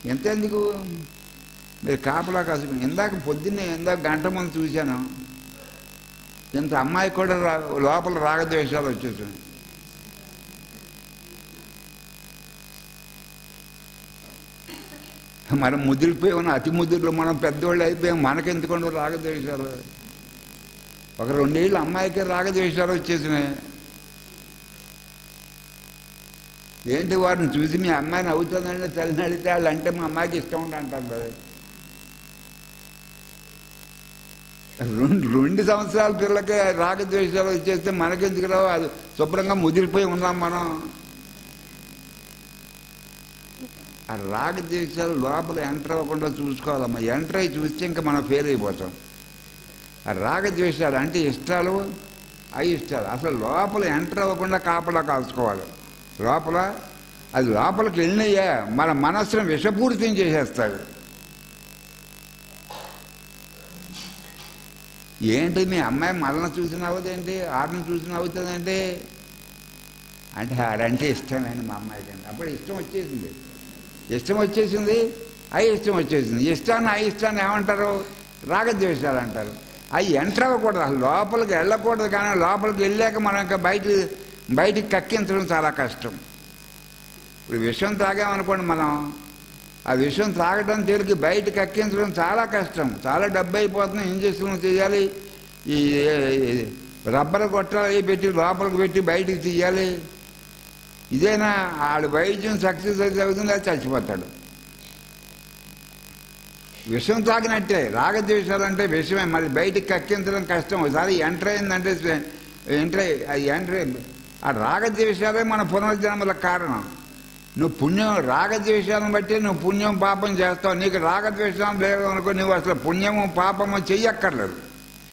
ఎంతెందుకు మీరు కాపలా కాసుకుని ఇందాక పొద్దున్నే ఇందాక గంట ముందు చూశాను ఇంత అమ్మాయి కూడా రా- లోపల రాగద్వేషాలు వచ్చేసాయి మనం ముదిరిపోయి ఉన్న అతి ముద్దులు మనం పెద్దవాళ్ళు అయిపోయాం మనకెందుకుండా రాగద్వేషాలు ఒక రెండేళ్ళు అమ్మాయికి రాగద్వేషాలు వచ్చేసినాయి ఏంటి వారిని చూసి మీ అమ్మాయిని అవుతుందంటే తల్లిని అడిగితే వాళ్ళు అంటే మా అమ్మాయికి ఇష్టం ఉండి అంటారు కదా రెండు రెండు సంవత్సరాల పిల్లకి రాగద్వేషాలు వచ్చేస్తే మనకెందుకు రావు అది శుభ్రంగా ముదిరిపోయి ఉన్నాం మనం ఆ రాగద్వేషాలు లోపల ఎంటర్ అవ్వకుండా చూసుకోవాలమ్మా ఎంటర్ అయి చూస్తే ఇంకా మనం ఫెయిల్ అయిపోతాం ఆ రాగద్వేషాలు అంటే ఇష్టాలు అయిష్టాలు అసలు లోపల ఎంటర్ అవ్వకుండా కాపలా కాల్చుకోవాలి లోపల అది లోపలికి వెళ్ళినయ్యా మన మనస్సును విషపూరితం చేసేస్తాడు ఏంటి మీ అమ్మాయి మనల్ని చూసిన అవుదేంటి ఆడిని చూసిన అవుతుందంటే అంటే ఆడంటే ఇష్టమైన మా అమ్మాయికి అండి అప్పుడు ఇష్టం వచ్చేసింది ఇష్టం వచ్చేసింది అయి ఇష్టం వచ్చేసింది ఇష్టాన్ని అయి ఇష్టాన్ని ఏమంటారు రాగద్వేషాలు అంటారు అవి ఎంటర్ అవ్వకూడదు అసలు లోపలికి వెళ్ళకూడదు కానీ లోపలికి వెళ్ళాక మనం ఇంకా బయట బయటికి కక్కించడం చాలా కష్టం ఇప్పుడు విషయం తాగామనుకోండి మనం ఆ విషయం తాగడం తేలికి బయట కక్కించడం చాలా కష్టం చాలా డబ్బు అయిపోతుంది ఇంజక్షన్లు చేయాలి ఈ ఈ రబ్బర్ గొట్టాలు పెట్టి లోపలికి పెట్టి బయటికి తీయాలి ఇదేనా ఆడు వైద్యం సక్సెస్ అయితే అవుతుంది అది చచ్చిపోతాడు విషం తాగినట్టే రాగద్వేషాలు అంటే విషమే మరి బయటికి కక్కించడం కష్టం ఒకసారి ఎంటర్ అయిందంటే ఎంటర్ అది ఎంటర్ ఆ రాగద్వేషాలే మన పునర్జన్మల కారణం నువ్వు పుణ్యం రాగద్వేషాలను బట్టి నువ్వు పుణ్యం పాపం చేస్తావు నీకు రాగద్వేషాలు లేవు అనుకో నువ్వు అసలు పుణ్యము పాపము చెయ్యక్కర్లేదు